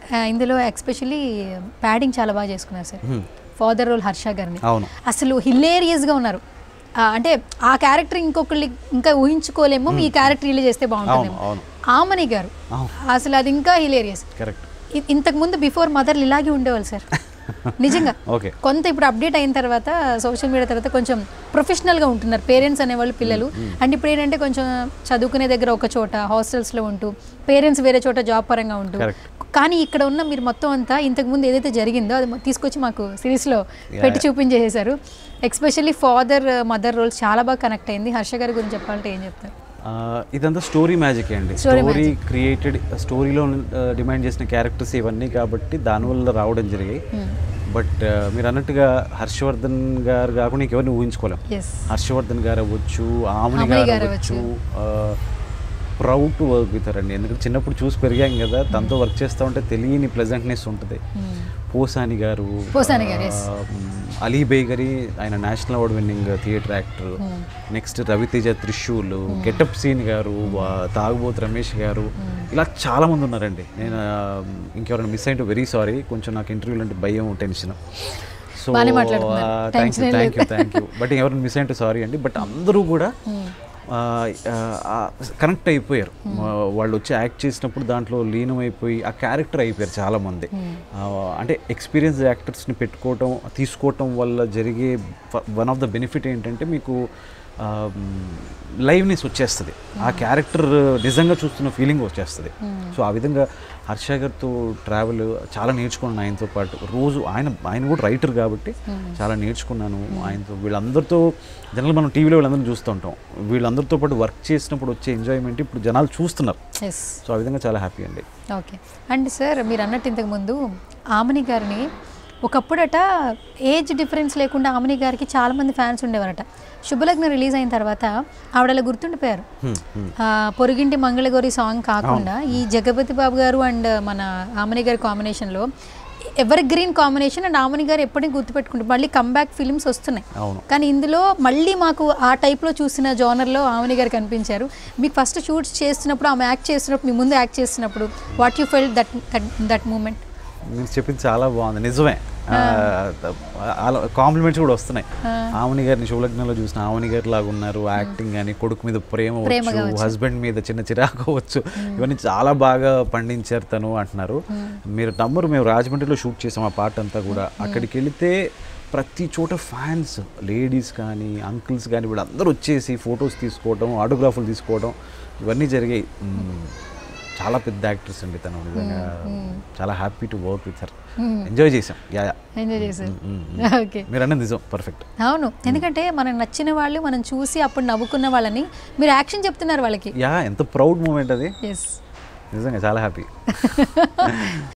ఆ, ఇందులో especially padding చాలా బాగా చేసుకున్నారు సార్ ఫాదర్ రోల్ హర్ష గారిని అవును అసలు హిలేరియస్గా ఉన్నారు ఆ, అంటే ఆ క్యారెక్టర్ ఇంకొకళ్ళు ఇంకా ఊహించుకోలేము ఈ క్యారెక్టర్ రిలీజ్ చేస్తే అవును బాగుంటుందేమో అవును ఆమని గారు అవును అసలు అది ఇంకా హిలేరియస్ కరెక్ట్ ఇంతకు ముందు బిఫోర్ మదర్లు ఇలాగే ఉండేవాళ్ళు సార్ నిజంగా ఓకే కొంత ఇప్పుడు అప్డేట్ అయిన తర్వాత సోషల్ మీడియా తర్వాత కొంచెం ప్రొఫెషనల్గా ఉంటున్నారు పేరెంట్స్ అనేవాళ్ళు పిల్లలు అండ్ ఇప్పుడు ఏంటంటే కొంచెం చదువుకునే దగ్గర ఒక చోట హాస్టల్స్లో ఉంటూ పేరెంట్స్ వేరే చోట జాబ్ పరంగా ఉంటూ Correct. కానీ ఇక్కడ ఉన్న మీరు మొత్తం అంతా ఇంతకు ముందు ఏదైతే జరిగిందో అది మొ- తీసుకొచ్చి మాకు సిరీస్లో పెట్టి చూపించేసేసారు ఎక్స్పెషల్లీ ఫాదర్ మదర్ రోల్స్ చాలా బాగా కనెక్ట్ అయింది హర్ష గారి గురించి చెప్పాలంటే ఏం చెప్తారు ఆ, ఇదంతా స్టోరీ మ్యాజిక్ అండి Story స్టోరీ క్రియేటెడ్ స్టోరీలో డిమాండ్ చేసిన క్యారెక్టర్స్ ఇవన్నీ కాబట్టి దానివల్ల రావడం జరిగాయి బట్ మీరు అన్నట్టుగా హర్షవర్ధన్ గారు కాకుండా ఇంకెవరిని ఊహించుకోలేం ఎస్ హర్షవర్ధన్ గారు అవ్వచ్చు ఆమెని ఆమని గారు గారు అవ్వచ్చు ప్రౌడ్ టు వర్క్ విత్ అండి ఎందుకంటే చిన్నప్పుడు చూసి పెరిగాం కదా తనతో వర్క్ చేస్తూ ఉంటే తెలియని ప్లెజెంట్నెస్ ఉంటుంది పోసాని గారు పోసాని గారు, yes. ఆ, మ్, అలీ బేగరి ఆయన national award winning theatre actor next Raviteja Trishul getup scene గారు వా- తాగుబోతు రమేష్ గారు ఇలా చాలా మంది ఉన్నారండి నేను ఆ, ఇంకెవరైనా మిస్ అయింటే వెరీ సారీ కొంచెం నాకు ఇంటర్వ్యూలు అంటే భయం టెన్షన్ సో బాగానే మాట్లాడుతున్నారు. థ్యాంక్ యూ Tension ఏం thank you thank you but ఎవరైనా మిస్ అయింటే సారీ అండి బట్ అందరూ కూడా కనెక్ట్ అయిపోయారు ఆ, వాళ్ళు వచ్చి యాక్ట్ చేసినప్పుడు దాంట్లో లీనం అయిపోయి ఆ క్యారెక్టర్ అయిపోయారు చాలామంది ఆ, అంటే ఎక్స్పీరియన్స్ యాక్టర్స్ని పెట్టుకోవటం తీసుకోవటం వల్ల జరిగే వన్ ఆఫ్ ద బెనిఫిట్ ఏంటంటే మీకు లైవ్నెస్ వచ్చేస్తుంది ఆ క్యారెక్టర్ నిజంగా చూస్తున్న ఫీలింగ్ వచ్చేస్తుంది సో ఆ విధంగా హర్ష గారితో ట్రావెల్ చాలా నేర్చుకున్నాను ఆయనతో పాటు రోజు ఆయన ఆయన కూడా రైటర్ కాబట్టి చాలా నేర్చుకున్నాను ఆయనతో వీళ్ళందరితో జనరల్ మనం టీవీలో వీళ్ళందరిని చూస్తూ ఉంటాం వీళ్ళందరితో పాటు వర్క్ చేసినప్పుడు వచ్చే ఎంజాయ్మెంట్ ఇప్పుడు జనాలు చూస్తున్నారు ఎస్ సో ఆ విధంగా చాలా హ్యాపీ అండి ఓకే అండ్ సార్ మీరు అన్నట్టు ఇంతకుముందు ఆమని గారిని ఒకప్పుడట ఏజ్ డిఫరెన్స్ లేకుండా ఆమని గారికి చాలామంది ఫ్యాన్స్ ఉండేవారట శుభలగ్న రిలీజ్ అయిన తర్వాత ఆవిడ అలా గుర్తుండిపోయారు హ్మ్, హ్మ్. ఆ, పొరుగింటి మంగళగౌరి సాంగ్ కాకుండా ఈ జగపతి బాబు గారు అండ్ మన ఆమని గారి కాంబినేషన్లో evergreen combination and Amani garu ఎప్పటికీ గుర్తుపెట్టుకుంటారు మళ్ళీ కమ్బ్యాక్ ఫిల్మ్స్ వస్తున్నాయి అవును కానీ ఇందులో మళ్ళీ మాకు ఆ టైప్లో చూసిన జోనర్లో ఆమెని గారు కనిపించారు మీకు ఫస్ట్ షూట్స్ చేస్తున్నప్పుడు ఆమె యాక్ట్ చేస్తున్నప్పుడు మీ ముందు యాక్ట్ చేస్తున్నప్పుడు what you felt that that moment మీరు చెప్పింది చాలా బాగుంది నిజమే కాంప్లిమెంట్స్ కూడా వస్తున్నాయి ఆవని గారిని శివలగ్నంలో చూసిన ఆవని గారి లాగా ఉన్నారు యాక్టింగ్ కానీ కొడుకు మీద ప్రేమ ప్రేమ వచ్చు హస్బెండ్ మీద చిన్న చిరాకు వచ్చు ఇవన్నీ చాలా బాగా పండించారు తను అంటున్నారు మీరు నమ్మరు మేము రాజమండ్రిలో షూట్ చేసాం ఆ పాట అంతా కూడా అక్కడికి వెళితే ప్రతి చోట ఫ్యాన్స్ లేడీస్ కానీ అంకుల్స్ కానీ వీళ్ళందరూ వచ్చేసి ఫొటోస్ తీసుకోవడం ఆటోగ్రాఫ్లు తీసుకోవడం ఇవన్నీ జరిగాయి మ్మ్. చాలా పెద్ద యాక్ట్రెస్ అండి తను నిజంగా చాలా happy to work with her enjoy చేసాం యా యా ఎంజాయ్ చేశారు మ్మ్. ఓకే మీరు అన్నది నిజం పర్ఫెక్ట్ అవును ఎందుకంటే మనకు నచ్చిన వాళ్ళు మనం చూసి అప్పుడు నవ్వుకున్న వాళ్ళని మీరు యాక్షన్ చెప్తున్నారు వాళ్ళకి యా ఎంత ప్రౌడ్ మూమెంట్ అది ఎస్ నిజంగా చాలా హ్యాపీ